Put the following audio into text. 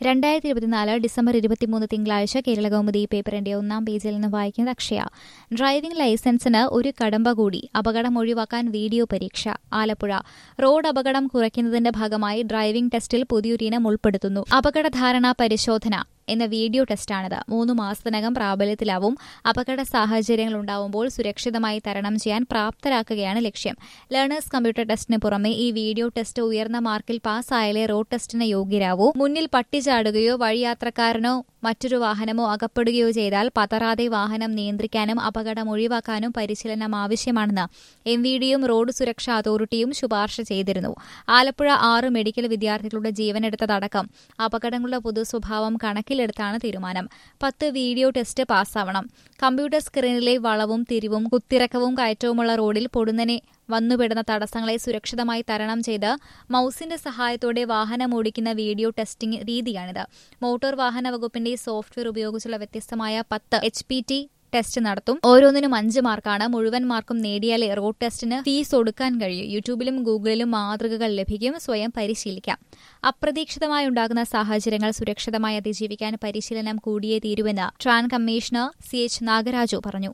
രണ്ടായിരത്തി ഇരുപത്തിനാല് ഡിസംബർ ഇരുപത്തിമൂന്ന് തിങ്കളാഴ്ച കേരളകൗമുദി പേപ്പറിന്റെ ഒന്നാം പേജിൽ നിന്ന് വായിക്കുന്നത് അക്ഷയ ഡ്രൈവിംഗ് ലൈസൻസിന് ഒരു കടമ്പ കൂടി അപകടം ഒഴിവാക്കാൻ വീഡിയോ പരീക്ഷ ആലപ്പുഴ റോഡ് അപകടം കുറയ്ക്കുന്നതിന്റെ ഭാഗമായി ഡ്രൈവിംഗ് ടെസ്റ്റിൽ പുതിയൊരു ഇനം ഉൾപ്പെടുത്തുന്നു അപകടധാരണ പരിശോധന എന്ന വീഡിയോ ടെസ്റ്റാണിത് മൂന്ന് മാസത്തിനകം പ്രാബല്യത്തിലാവും അപകട സാഹചര്യങ്ങൾ ഉണ്ടാവുമ്പോൾ സുരക്ഷിതമായി തരണം ചെയ്യാൻ പ്രാപ്തരാക്കുകയാണ് ലക്ഷ്യം ലേണേഴ്സ് കമ്പ്യൂട്ടർ ടെസ്റ്റിന് പുറമെ ഈ വീഡിയോ ടെസ്റ്റ് ഉയർന്ന മാർക്കിൽ പാസ്സായാലേ റോഡ് ടെസ്റ്റിന് യോഗ്യരാവൂ മുന്നിൽ പട്ടി ചാടുകയോ വഴിയാത്രക്കാരനോ മറ്റൊരു വാഹനമോ അകപ്പെടുകയോ ചെയ്താൽ പതറാതെ വാഹനം നിയന്ത്രിക്കാനും അപകടം ഒഴിവാക്കാനും പരിശീലനം ആവശ്യമാണെന്ന് എം വി ഡിയും റോഡ് സുരക്ഷാ അതോറിറ്റിയും ശുപാർശ ചെയ്തിരുന്നു ആലപ്പുഴ ആറ് മെഡിക്കൽ വിദ്യാർത്ഥികളുടെ ജീവനെടുത്തതടക്കം അപകടങ്ങളുടെ പൊതു സ്വഭാവം കണക്കിലെടുത്താണ് തീരുമാനം പത്ത് വീഡിയോ ടെസ്റ്റ് പാസ്സാവണം കമ്പ്യൂട്ടർ സ്ക്രീനിലെ വളവും തിരിവും കുത്തിറക്കവും കയറ്റവുമുള്ള റോഡിൽ പൊടുന്നനെ വന്നുപെടുന്ന തടസ്സങ്ങളെ സുരക്ഷിതമായി തരണം ചെയ്ത് മൌസിന്റെ സഹായത്തോടെ വാഹനം ഓടിക്കുന്ന വീഡിയോ ടെസ്റ്റിംഗ് രീതിയാണിത് മോട്ടോർ വാഹന വകുപ്പിന്റെ സോഫ്റ്റ്വെയർ ഉപയോഗിച്ചുള്ള വ്യത്യസ്തമായ പത്ത് എച്ച് പി ടി ടെസ്റ്റ് നടത്തും ഓരോന്നിനും അഞ്ച് മാർക്കാണ് മുഴുവൻ മാർക്കും നേടിയാലേ റോഡ് ടെസ്റ്റിന് ഫീസ് ഒടുക്കാൻ കഴിയും യൂട്യൂബിലും ഗൂഗിളിലും മാതൃകകൾ ലഭിക്കും സ്വയം പരിശീലിക്കാം അപ്രതീക്ഷിതമായി ഉണ്ടാകുന്ന സാഹചര്യങ്ങൾ സുരക്ഷിതമായി അതിജീവിക്കാൻ പരിശീലനം കൂടിയേ തീരുവെന്ന് ട്രാൻ കമ്മീഷണർ സി എച്ച് നാഗരാജു പറഞ്ഞു